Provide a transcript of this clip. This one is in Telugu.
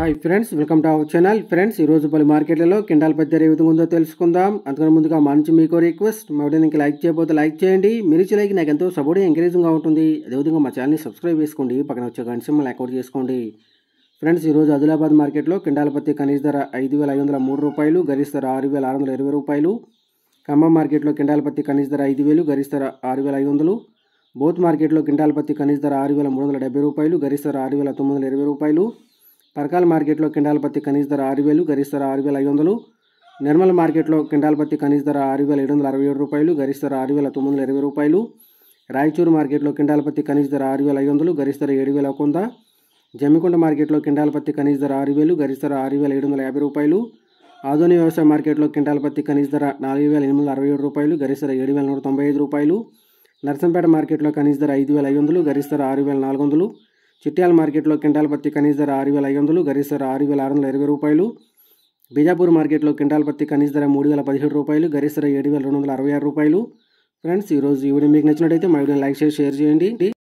hi friends welcome to our channel friends ఈరోజు పలు మార్కెట్లలో కింటాల్ పత్తి ఏ విధంగా ఉందో తెలుసుకుందాం అందుకని ముందుగా మా నుంచి మీకు రిక్వెస్ట్ మా వీడియోకి లైక్ చేయకపోతే లైక్ చేయండి మీరు ఇచ్చే లైక్ నాకు ఎంతో సపోర్ట్ ఎంకరేజింగ్గా ఉంటుంది అదేవిధంగా మా ఛానల్ని సబ్స్క్రైబ్ చేసుకోండి పక్కన వచ్చే గంట సింబల్ అకౌంట్ చేసుకోండి ఫ్రెండ్స్ ఈరోజు ఆదిలాబాద్ మార్కెట్లో కింటాల పత్తి కనీస ధర ఐదు వేల ఐదు వందల మూడు రూపాయలు గరిష్ట ధర ఆరు వేల ఆరు వందల ఇరవై రూపాయలు ఖమ్మం మార్కెట్లో కింటాల పత్తి కనీస ధర ఐదు వేలు గరిష్ట ధర ఆరు వేల ఐదు వందలు బోత్ మార్కెట్లో కింటాల పత్తి కనీస ధర ఆరు వేల మూడు వందల డెబ్బై రూపాయలు గరిష్ట ధర ఆరు వేల తొమ్మిది వందల ఇరవై రూపాయలు పరకాల మార్కెట్లో కింటాల పత్తి కనీస ధర ఆరు వేలు గరిష్ట ధర ఆరు వేల ఐదు వందలు నిర్మల్ మార్కెట్లో కింటాల పత్తి కనీస ధర ఆరు వేల ఏడు వందల అరవై ఏడు రూపాయలు గరిష్ట ధర ఆరు వేల తొమ్మిది వందల ఇరవై రూపాయలు రాయచూరు మార్కెట్లో కింటాల పత్తి కనీస ధర ఆరు వేల ఐదు వందలు గరిష్ట ధర ఏడు వేల ఒక వంద జమ్మికొండ మార్కెట్లో కింటాల పత్తి కనీస ధర ఆరు వేలు గరిష్ట ధర ఆరు వేల ఏడు వందల యాభై రూపాయలు ఆధునిక వ్యవసాయ మార్కెట్లో కింటాల పత్తి కనీస ధర నాలుగు వేల ఎనిమిది వందల అరవై ఏడు రూపాయలు గరిష్ట ధర ఏడు వేల నూట తొంభై ఐదు రూపాయలు నర్సంపేట మార్కెట్లో కనీస ధర ఐదు వేల ఐదు వందలు గరిష్ట ధర ఆరు వేల నాలుగు వందలు చిట్యాల మార్కెట్లో కింటాల పత్తి కనీస ధర ఆరు వేల ఐదు వందలు గరిష్ట ధర ఆరు వేల ఆరు వందల ఇరవై రూపాయలు బీజాపూర్ మార్కెట్లో కింటాల పత్తి కనీస ధర మూడు వేల పదిహేడు రూపాయలు గరిష్ట ధర ఏడు వేల రెండు వందల అరవై ఆరు రూపాయలు ఫ్రెండ్స్ ఈరోజు ఈ వీడియో మీకు నచ్చినట్టయితే మా వీడియోని లైక్ చేసి షేర్ చేయండి